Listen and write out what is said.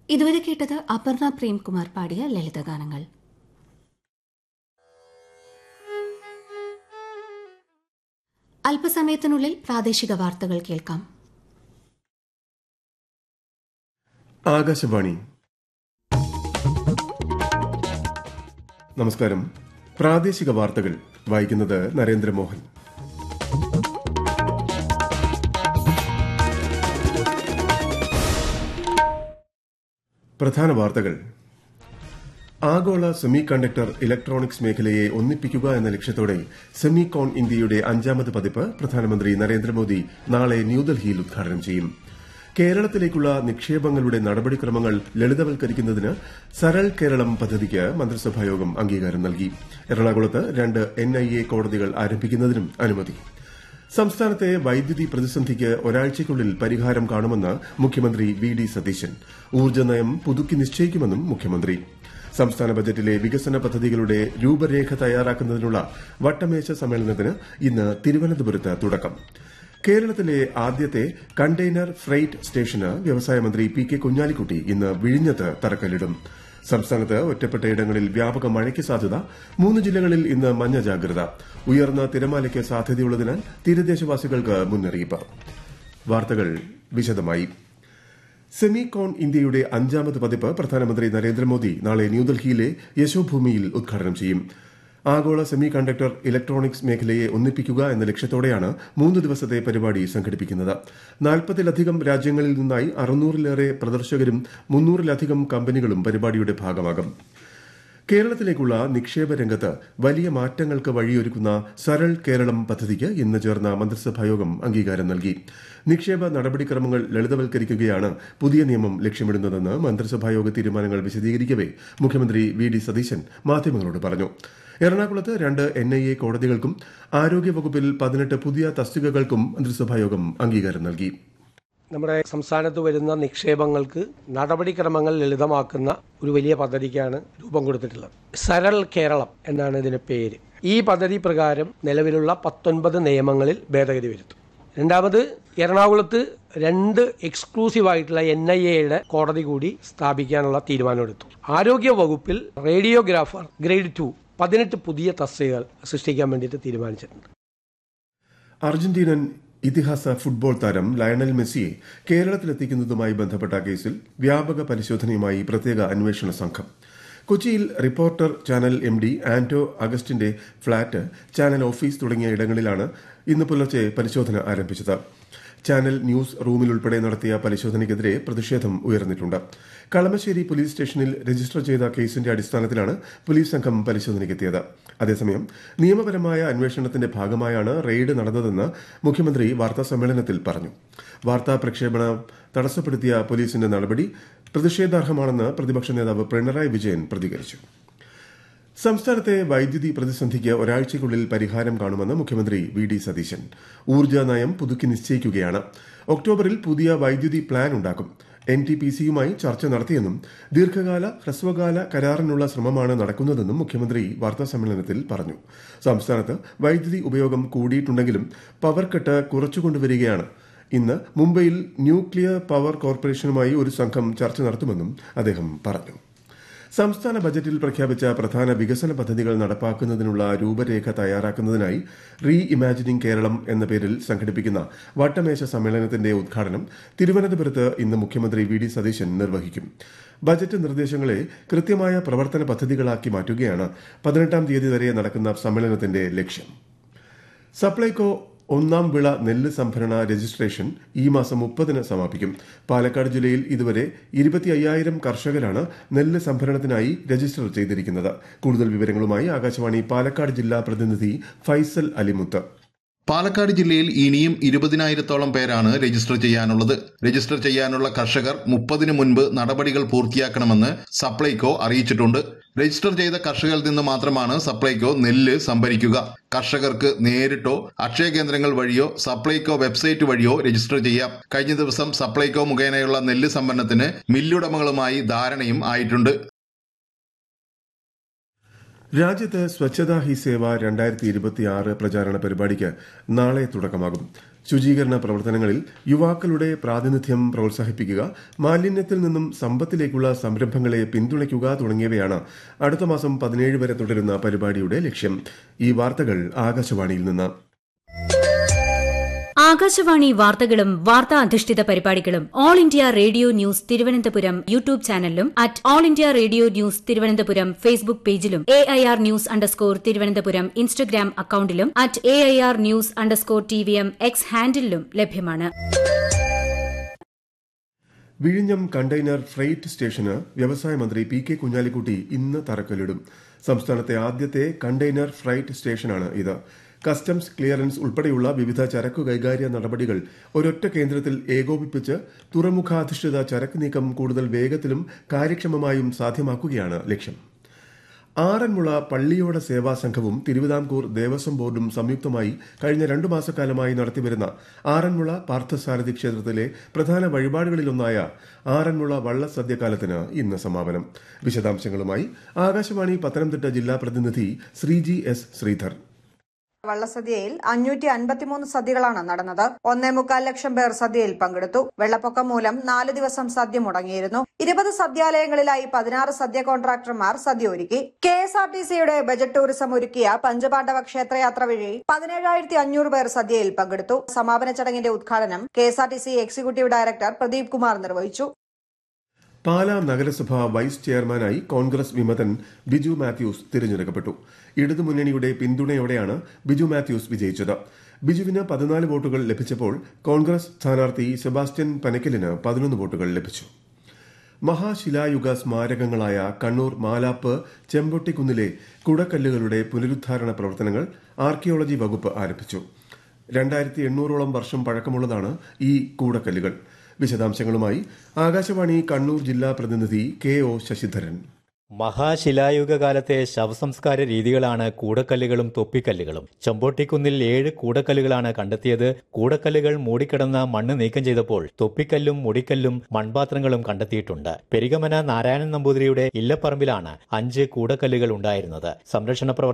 ഇതുവരെ കേട്ടത് അപർണ പ്രേംകുമാർ പാടിയ ലളിതഗാനങ്ങൾ അല്പസമയത്തിനുള്ളിൽ പ്രാദേശിക വാർത്തകൾ കേൾക്കാം ആകാശവാണി നമസ്കാരം പ്രാദേശിക വാർത്തകൾ വായിക്കുന്നത് നരേന്ദ്രമോഹൻ പ്രധാന വാർത്തകൾ ആഗോള സെമി കണ്ടക്ടർ ഇലക്ട്രോണിക്സ് മേഖലയെ ഒന്നിപ്പിക്കുക എന്ന ലക്ഷ്യത്തോടെ സെമി കോൺ ഇന്ത്യയുടെ അഞ്ചാമത് പതിപ്പ് പ്രധാനമന്ത്രി നരേന്ദ്രമോദി നാളെ ന്യൂഡൽഹിയിൽ ഉദ്ഘാടനം ചെയ്യും കേരളത്തിലേക്കുള്ള നിക്ഷേപങ്ങളുടെ നടപടിക്രമങ്ങൾ ലളിതവൽക്കരിക്കുന്നതിന് സരൾ കേരളം പദ്ധതിക്ക് മന്ത്രിസഭായോഗം അംഗീകാരം നൽകി എറണാകുളത്ത് രണ്ട് എൻഐഎ കോടതികൾ ആരംഭിക്കുന്നതിനും അനുമതി സംസ്ഥാനത്തെ വൈദ്യുതി പ്രതിസന്ധിക്ക് ഒരാഴ്ചയ്ക്കുള്ളിൽ പരിഹാരം കാണുമെന്ന് മുഖ്യമന്ത്രി വി ഡി സതീശൻ ഊർജ്ജ നയം പുതുക്കി നിശ്ചയിക്കുമെന്നും മുഖ്യമന്ത്രി സംസ്ഥാന ബജറ്റിലെ വികസന പദ്ധതികളുടെ രൂപരേഖ തയ്യാറാക്കുന്നതിനുള്ള വട്ടമേശ സമ്മേളനത്തിന് ഇന്ന് തിരുവനന്തപുരത്ത് തുടക്കം കേരളത്തിലെ ആദ്യത്തെ കണ്ടെയ്നർ ഫ്രൈറ്റ് സ്റ്റേഷന് വ്യവസായ മന്ത്രി പി കെ കുഞ്ഞാലിക്കുട്ടി ഇന്ന് വിഴിഞ്ഞത്ത് തറക്കല്ലിടും സംസ്ഥാനത്ത് ഒറ്റപ്പെട്ടയിടങ്ങളിൽ വ്യാപക മഴയ്ക്ക് സാധ്യത മൂന്ന് ജില്ലകളിൽ ഇന്ന് മഞ്ഞ ജാഗ്രത ഉയർന്ന തിരമാലയ്ക്ക് സാധ്യതയുള്ളതിനാൽ തീരദേശവാസികൾക്ക് മുന്നറിയിപ്പ് വാർത്തകൾ വിശദമായി സെമി കോൺ ഇന്ത്യയുടെ അഞ്ചാമത് പതിപ്പ് പ്രധാനമന്ത്രി നരേന്ദ്രമോദി നാളെ ന്യൂഡൽഹിയിലെ യശോഭൂമിയിൽ ഉദ്ഘാടനം ചെയ്യും ആഗോള സെമി കണ്ടക്ടർ ഇലക്ട്രോണിക്സ് മേഖലയെ ഒന്നിപ്പിക്കുക എന്ന ലക്ഷ്യത്തോടെയാണ് മൂന്ന് ദിവസത്തെ പരിപാടി സംഘടിപ്പിക്കുന്നത് നാൽപ്പതിലധികം രാജ്യങ്ങളിൽ നിന്നായി അറുന്നൂറിലേറെ പ്രദർശകരും മുന്നൂറിലധികം കമ്പനികളും പരിപാടിയുടെ ഭാഗമാകും കേരളത്തിലേക്കുള്ള നിക്ഷേപ രംഗത്ത് വലിയ മാറ്റങ്ങൾക്ക് വഴിയൊരുക്കുന്ന സരൾ കേരളം പദ്ധതിക്ക് ഇന്ന് ചേർന്ന മന്ത്രിസഭായോഗം അംഗീകാരം നൽകി നിക്ഷേപ നടപടിക്രമങ്ങൾ ലളിതവൽക്കരിക്കുകയാണ് പുതിയ നിയമം ലക്ഷ്യമിടുന്നതെന്ന് മന്ത്രിസഭായോഗ തീരുമാനങ്ങൾ വിശദീകരിക്കവെ മുഖ്യമന്ത്രി വി ഡി സതീശൻ മാധ്യമങ്ങളോട് പറഞ്ഞു എറണാകുളത്ത് രണ്ട് എൻ ഐ എ കോടതികൾക്കും ആരോഗ്യവകുപ്പിൽ പതിനെട്ട് പുതിയ തസ്തികകൾക്കും മന്ത്രിസഭായോഗം അംഗീകാരം നൽകി നമ്മുടെ സംസ്ഥാനത്ത് വരുന്ന നിക്ഷേപങ്ങൾക്ക് നടപടിക്രമങ്ങൾ ലളിതമാക്കുന്ന ഒരു വലിയ പദ്ധതിക്കാണ് രൂപം കൊടുത്തിട്ടുള്ളത് സരൾ കേരളം എന്നാണ് ഇതിന്റെ പേര് ഈ പദ്ധതി പ്രകാരം നിലവിലുള്ള പത്തൊൻപത് നിയമങ്ങളിൽ ഭേദഗതി വരുത്തും രണ്ടാമത് എറണാകുളത്ത് രണ്ട് എക്സ്ക്ലൂസീവ് ആയിട്ടുള്ള എൻ ഐ എയുടെ കോടതി കൂടി സ്ഥാപിക്കാനുള്ള തീരുമാനമെടുത്തു ആരോഗ്യ വകുപ്പിൽ റേഡിയോഗ്രാഫർ ഗ്രേഡ് ടു പതിനെട്ട് പുതിയ തസ്തികകൾ സൃഷ്ടിക്കാൻ വേണ്ടിയിട്ട് തീരുമാനിച്ചിട്ടുണ്ട് അർജന്റീനൻ ഇതിഹാസ ഫുട്ബോൾ താരം ലയണൽ മെസ്സിയെ കേരളത്തിലെത്തിക്കുന്നതുമായി ബന്ധപ്പെട്ട കേസിൽ വ്യാപക പരിശോധനയുമായി പ്രത്യേക അന്വേഷണ സംഘം കൊച്ചിയിൽ reporter channel M D Anto അഗസ്റ്റിന്റെ ഫ്ളാറ്റ് ചാനൽ ഓഫീസ് തുടങ്ങിയ ഇടങ്ങളിലാണ് ഇന്ന് പുലർച്ചെ പരിശോധന ആരംഭിച്ചത് ചാനൽ ന്യൂസ് റൂമിലുൾപ്പെടെ നടത്തിയ പരിശോധനയ്ക്കെതിരെ പ്രതിഷേധം ഉയർന്നിട്ടുണ്ട് കളമശ്ശേരി പോലീസ് സ്റ്റേഷനിൽ രജിസ്റ്റർ ചെയ്ത കേസിന്റെ അടിസ്ഥാനത്തിലാണ് പോലീസ് സംഘം പരിശോധനയ്ക്കെത്തിയത് അതേസമയം നിയമപരമായ അന്വേഷണത്തിന്റെ ഭാഗമായാണ് റെയ്ഡ് നടന്നതെന്ന് മുഖ്യമന്ത്രി വാർത്താസമ്മേളനത്തിൽ പറഞ്ഞു വാർത്താ പ്രക്ഷേപണം തടസ്സപ്പെടുത്തിയ പോലീസിന്റെ നടപടി പ്രതിഷേധാർഹമാണെന്ന് പ്രതിപക്ഷ നേതാവ് പിണറായി വിജയൻ പ്രതികരിച്ചു സംസ്ഥാനത്തെ വൈദ്യുതി പ്രതിസന്ധിക്ക് ഒരാഴ്ചയ്ക്കുള്ളിൽ പരിഹാരം കാണുമെന്ന് മുഖ്യമന്ത്രി വി ഡി സതീശൻ ഊർജ്ജ നയം പുതുക്കി നിശ്ചയിക്കുകയാണ് ഒക്ടോബറിൽ പുതിയ വൈദ്യുതി പ്ലാൻ ഉണ്ടാക്കും എൻ ടി പി സിയുമായി ചർച്ച നടത്തിയെന്നും ദീർഘകാല ഹ്രസ്വകാല കരാറിനുള്ള ശ്രമമാണ് നടക്കുന്നതെന്നും മുഖ്യമന്ത്രി വാർത്താസമ്മേളനത്തിൽ പറഞ്ഞു സംസ്ഥാനത്ത് വൈദ്യുതി ഉപയോഗം കൂടിയിട്ടുണ്ടെങ്കിലും പവർ കട്ട് കുറച്ചുകൊണ്ടുവരികയാണ് ഇന്ന് മുംബൈയിൽ ന്യൂക്ലിയർ പവർ കോർപ്പറേഷനുമായി ഒരു സംഘം ചർച്ച നടത്തുമെന്നും അദ്ദേഹം പറഞ്ഞു സംസ്ഥാന ബജറ്റിൽ പ്രഖ്യാപിച്ച പ്രധാന വികസന പദ്ധതികൾ നടപ്പാക്കുന്നതിനുള്ള രൂപരേഖ തയ്യാറാക്കുന്നതിനായി റീ ഇമാജിനിംഗ് കേരളം എന്ന പേരിൽ സംഘടിപ്പിക്കുന്ന വട്ടമേശ സമ്മേളനത്തിന്റെ ഉദ്ഘാടനം തിരുവനന്തപുരത്ത് ഇന്ന് മുഖ്യമന്ത്രി വി ഡി സതീശൻ നിർവഹിക്കും ബജറ്റ് നിർദ്ദേശങ്ങളെ കൃത്യമായ പ്രവർത്തന പദ്ധതികളാക്കി മാറ്റുകയാണ് പതിനെട്ടാം തീയതി വരെ നടക്കുന്ന സമ്മേളനത്തിന്റെ ലക്ഷ്യം സപ്ലൈകോ ഒന്നാം വിള നെല്ല് സംഭരണ രജിസ്ട്രേഷൻ ഈ മാസം മുപ്പതിന് സമാപിക്കും പാലക്കാട് ജില്ലയിൽ ഇതുവരെ ഇരുപത്തി അയ്യായിരം കർഷകരാണ് നെല്ല് സംഭരണത്തിനായി രജിസ്റ്റർ ചെയ്തിരിക്കുന്നത് കൂടുതൽ വിവരങ്ങളുമായി ആകാശവാണി പാലക്കാട് ജില്ലാ പ്രതിനിധി ഫൈസൽ അലിമുത്ത് പാലക്കാട് ജില്ലയിൽ ഇനിയും ഇരുപതിനായിരത്തോളം പേരാണ് രജിസ്റ്റർ ചെയ്യാനുള്ളത് രജിസ്റ്റർ ചെയ്യാനുള്ള കർഷകർ മുപ്പതിന് മുൻപ് നടപടികൾ പൂർത്തിയാക്കണമെന്ന് സപ്ലൈകോ അറിയിച്ചിട്ടുണ്ട് രജിസ്റ്റർ ചെയ്ത കർഷകരിൽ നിന്ന് മാത്രമാണ് സപ്ലൈകോ നെല്ല് സംഭരിക്കുക കർഷകർക്ക് നേരിട്ടോ അക്ഷയ കേന്ദ്രങ്ങൾ വഴിയോ സപ്ലൈകോ വെബ്സൈറ്റ് വഴിയോ രജിസ്റ്റർ ചെയ്യാം കഴിഞ്ഞ ദിവസം സപ്ലൈകോ മുഖേനയുള്ള നെല്ല് സംഭരണത്തിന് മില്ലുടമകളുമായി ധാരണയും ആയിട്ടുണ്ട് രാജ്യത്ത് സ്വച്ഛതാ ഹി സേവ രണ്ടായിരത്തി ഇരുപത്തിയാറ് പ്രചാരണ പരിപാടിക്ക് നാളെ തുടക്കമാകും ശുചീകരണ പ്രവർത്തനങ്ങളിൽ യുവാക്കളുടെ പ്രാതിനിധ്യം പ്രോത്സാഹിപ്പിക്കുക മാലിന്യത്തിൽ നിന്നും സമ്പത്തിലേക്കുള്ള സംരംഭങ്ങളെ പിന്തുണയ്ക്കുക തുടങ്ങിയവയാണ് അടുത്ത മാസം പതിനേഴ് വരെ തുടരുന്ന പരിപാടിയുടെ ലക്ഷ്യം ഈ വാർത്തകൾ ആകാശവാണിയിൽ നിന്ന് ആകാശവാണി വാർത്തകളും വാർത്താ അധിഷ്ഠിത പരിപാടികളും All India Radio news Thiruvananthapuram YouTube ചാനലിലും at All India Radio news Thiruvananthapuram Facebook പേജിലും A I R news underscore Thiruvananthapuram Instagram അക്കൌണ്ടിലും at A I R news underscore T V M X ഹാൻഡിലും ലഭ്യമാണ് വിഴിഞ്ഞം കണ്ടെയ്നർ ഫ്രൈറ്റ് സ്റ്റേഷന് വ്യവസായ മന്ത്രി പി കെ കുഞ്ഞാലിക്കുട്ടി ഇന്ന് തറക്കല്ലിടും സംസ്ഥാനത്തെ ആദ്യത്തെ കണ്ടെയ്നർ ഫ്രൈറ്റ് സ്റ്റേഷനാണ് ഇത് കസ്റ്റംസ് ക്ലിയറൻസ് ഉൾപ്പെടെയുള്ള വിവിധ ചരക്കു കൈകാര്യ നടപടികൾ ഒരൊറ്റ കേന്ദ്രത്തിൽ ഏകോപിപ്പിച്ച് തുറമുഖാധിഷ്ഠിത ചരക്ക് നീക്കം കൂടുതൽ വേഗത്തിലും കാര്യക്ഷമമായും സാധ്യമാക്കുകയാണ് ലക്ഷ്യം ആറന്മുള പള്ളിയോട സേവാ സംഘവും തിരുവിതാംകൂർ ദേവസ്വം ബോർഡും സംയുക്തമായി കഴിഞ്ഞ രണ്ടു മാസക്കാലമായി നടത്തിവരുന്ന ആറന്മുള പാർത്ഥസാരഥി ക്ഷേത്രത്തിലെ പ്രധാന വഴിപാടുകളിലൊന്നായ ആറന്മുള വള്ളസദ്യകാലത്തിന് ഇന്ന് സമാപനം വിശദാംശങ്ങളുമായി ആകാശവാണി പത്തനംതിട്ട ജില്ലാ പ്രതിനിധി ശ്രീജി എസ് ശ്രീധർ വള്ളസദ്യയിൽ അഞ്ഞൂറ്റി അൻപത്തിമൂന്ന് സദ്യകളാണ് നടന്നത് ഒന്നേ മുക്കാൽ ലക്ഷം പേർ സദ്യയിൽ പങ്കെടുത്തു വെള്ളപ്പൊക്കം മൂലം നാല് ദിവസം സദ്യ മുടങ്ങിയിരുന്നു ഇരുപത് സദ്യാലയങ്ങളിലായി പതിനാറ് സദ്യ കോൺട്രാക്ടർമാർ സദ്യ ഒരുക്കി കെ എസ് ആർ ടി സിയുടെ ബജറ്റ് ടൂറിസം ഒരുക്കിയ പഞ്ചപാണ്ഡവ ക്ഷേത്രയാത്ര വഴി പതിനേഴായിരത്തി അഞ്ഞൂറ് പേർ സദ്യയിൽ പങ്കെടുത്തു സമാപന ചടങ്ങിന്റെ ഉദ്ഘാടനം K S R T C executive director Pradeep Kumar നിർവഹിച്ചു പാലാ നഗരസഭ വൈസ് ചെയർമാനായി കോൺഗ്രസ് വിമതൻ ബിജു മാത്യൂസ് തിരഞ്ഞെടുക്കപ്പെട്ടു ഇടതുമുന്നണിയുടെ പിന്തുണയോടെയാണ് ബിജു മാത്യൂസ് വിജയിച്ചത് ബിജുവിന് പതിനാല് വോട്ടുകൾ ലഭിച്ചപ്പോൾ കോൺഗ്രസ് സ്ഥാനാർത്ഥി സെബാസ്റ്റ്യൻ പനക്കലിന് പതിനൊന്ന് വോട്ടുകൾ ലഭിച്ചു മഹാശിലായുഗ സ്മാരകങ്ങളായ കണ്ണൂർ മാലാപ്പ് ചെമ്പൊട്ടിക്കുന്നിലെ കുടക്കല്ലുകളുടെ പുനരുദ്ധാരണ പ്രവർത്തനങ്ങൾ ആർക്കിയോളജി വകുപ്പ് ആരംഭിച്ചു രണ്ടായിരത്തി എണ്ണൂറോളം വർഷം പഴക്കമുള്ളതാണ് ഈ കൂടക്കല്ലുകൾ വിശദാംശങ്ങളുമായി ആകാശവാണി കണ്ണൂർ ജില്ലാ പ്രതിനിധി കെ ഒ ശശിധരൻ മഹാശിലായുഗ കാലത്തെ ശവസംസ്കാര രീതികളാണ് കൂടക്കല്ലുകളും തൊപ്പിക്കല്ലുകളും ചെമ്പോട്ടിക്കുന്നിൽ ഏഴ് കൂടക്കല്ലുകളാണ് കണ്ടെത്തിയത് കൂടക്കല്ലുകൾ മൂടിക്കിടന്ന മണ്ണ് നീക്കം ചെയ്തപ്പോൾ തൊപ്പിക്കല്ലും മുടിക്കല്ലും മൺപാത്രങ്ങളും കണ്ടെത്തിയിട്ടുണ്ട് പെരിഗമന നാരായണൻ നമ്പൂതിരിയുടെ ഇല്ലപ്പറമ്പിലാണ് അഞ്ച് കൂടക്കല്ലുകൾ ഉണ്ടായിരുന്നത് സംരക്ഷണ പ്രവർത്തനം